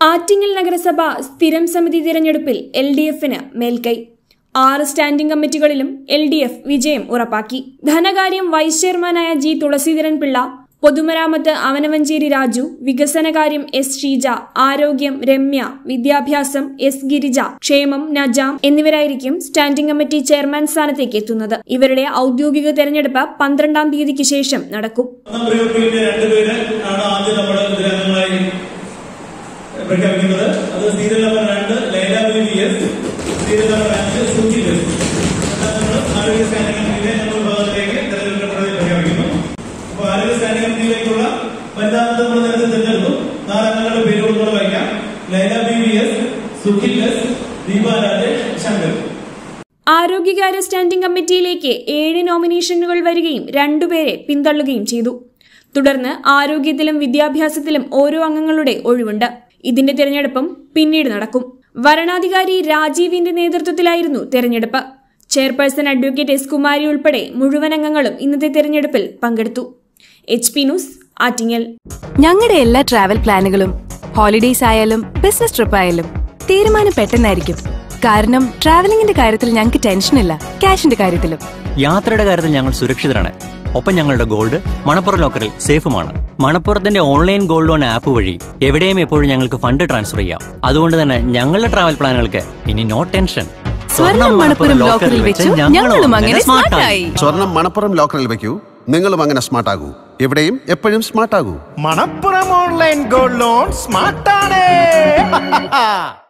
ആറ്റിങ്ങൽ നഗരസഭ സ്ഥിരം സമിതി തിരഞ്ഞെടുപ്പിൽ എൽ ഡി എഫിന് മേൽക്കൈ ആറ് സ്റ്റാൻഡിംഗ് കമ്മിറ്റികളിലും എൽ ഡി എഫ് വിജയം ഉറപ്പാക്കി ധനകാര്യം വൈസ് ചെയർമാനായ ജി തുളസീധരൻ പിള്ള പൊതുമരാമത്ത് അവനവഞ്ചേരി രാജു വികസനകാര്യം എസ് ഷീജ ആരോഗ്യം രമ്യ വിദ്യാഭ്യാസം എസ് ഗിരിജ ക്ഷേമം നജാം എന്നിവരായിരിക്കും സ്റ്റാൻഡിംഗ് കമ്മിറ്റി ചെയർമാൻ സ്ഥാനത്തേക്ക് എത്തുന്നത് ഇവരുടെ ഔദ്യോഗിക തെരഞ്ഞെടുപ്പ് പന്ത്രണ്ടാം തീയതിക്ക് ശേഷം നടക്കും ഒന്നാം ഗ്രൂപ്പിന്റെ രണ്ടുപേര് ആണ് ആദ്യം നമ്മൾ ഇതിനകങ്ങളായി പ്രഖ്യാപിക്കുന്നത് അത് സീരിയൽ നമ്പർ രണ്ട് ലൈല ബി വി എസ് സീരിയൽ നമ്പർ അഞ്ച് സുജി എസ് നമ്മൾ ആരോഗ്യ സ്റ്റാൻഡിംഗ് കമ്മിറ്റിയിലെ ഞങ്ങൾ വിഭാഗത്തിലേക്ക് തെരഞ്ഞെടുക്കപ്പെട്ടതായി പ്രഖ്യാപിക്കുന്നു അപ്പോൾ ആരോഗ്യ സ്റ്റാൻഡിംഗ് കമ്മിറ്റിയിലേക്കുള്ള വനിതാമത്തെ നമ്മൾ നേരത്തെ തിരഞ്ഞെടുത്തു നാല് അംഗങ്ങളുടെ പേരുകൾ കൂടെ വായിക്കാം ലൈല ബി വി എസ് സുഖിൽ എസ് ദീപ രാജേഷ് ശങ്കർ ആരോഗ്യകാര്യ സ്റ്റാൻഡിംഗ് കമ്മിറ്റിയിലേക്ക് ഏഴ് നോമിനേഷനുകൾ വരികയും രണ്ടുപേരെ പിന്തള്ളുകയും ചെയ്തു തുടർന്ന് ആരോഗ്യത്തിലും വിദ്യാഭ്യാസത്തിലും ഓരോ അംഗങ്ങളുടെ ഒഴിവുണ്ട് ഇതിന്റെ തിരഞ്ഞെടുപ്പും പിന്നീട് നടക്കും വരണാധികാരി രാജീവിന്റെ നേതൃത്വത്തിലായിരുന്നു തെരഞ്ഞെടുപ്പ് ചെയർപേഴ്സൺ അഡ്വക്കേറ്റ് എസ് കുമാരി ഉൾപ്പെടെ മുഴുവൻ അംഗങ്ങളും ഇന്നത്തെ തെരഞ്ഞെടുപ്പിൽ പങ്കെടുത്തു എച്ച് പി ന്യൂസ് ആറ്റിങ്ങൽ ഞങ്ങളുടെ എല്ലാ ട്രാവൽ പ്ലാനുകളും ഹോളിഡേയ്സ് ആയാലും ബിസിനസ് ട്രിപ്പ് ആയാലും തീരുമാനം പെട്ടെന്നായിരിക്കും കാരണം ട്രാവലിംഗിന്റെ കാര്യത്തിൽ ഞങ്ങൾക്ക് ടെൻഷനില്ല ക്യാഷിന്റെ കാര്യത്തിലും യാത്രയുടെ കാര്യത്തിൽ ഞങ്ങൾ സുരക്ഷിതരാണ് ഒപ്പം ഞങ്ങളുടെ ഗോൾഡ് മണപ്പുറം ലോക്കറിൽ സേഫുമാണ് മണപ്പുറത്തിന്റെ ഓൺലൈൻ ഗോൾഡ് ലോൺ ആപ്പ് വഴി എവിടെയും എപ്പോഴും ഞങ്ങൾക്ക് ഫണ്ട് ട്രാൻസ്ഫർ ചെയ്യാം അതുകൊണ്ട് തന്നെ ഞങ്ങളുടെ ട്രാവൽ പ്ലാനുകൾക്ക് ഇനി നോ ടെൻഷൻ സ്വർണം മണപ്പുറം ലോക്കറിൽ വെച്ചു ഞങ്ങളും അങ്ങനെ സ്മാർട്ടായി സ്വർണം മണപ്പുറം ലോക്കറിൽ വെക്കൂ നിങ്ങളും അങ്ങനെ സ്മാർട്ട് ആകൂ എവിടെയും എപ്പോഴും സ്മാർട്ട് ആകൂ മണപ്പുറം ഓൺലൈൻ ഗോൾഡ് ലോൺ സ്മാർട്ടാണ്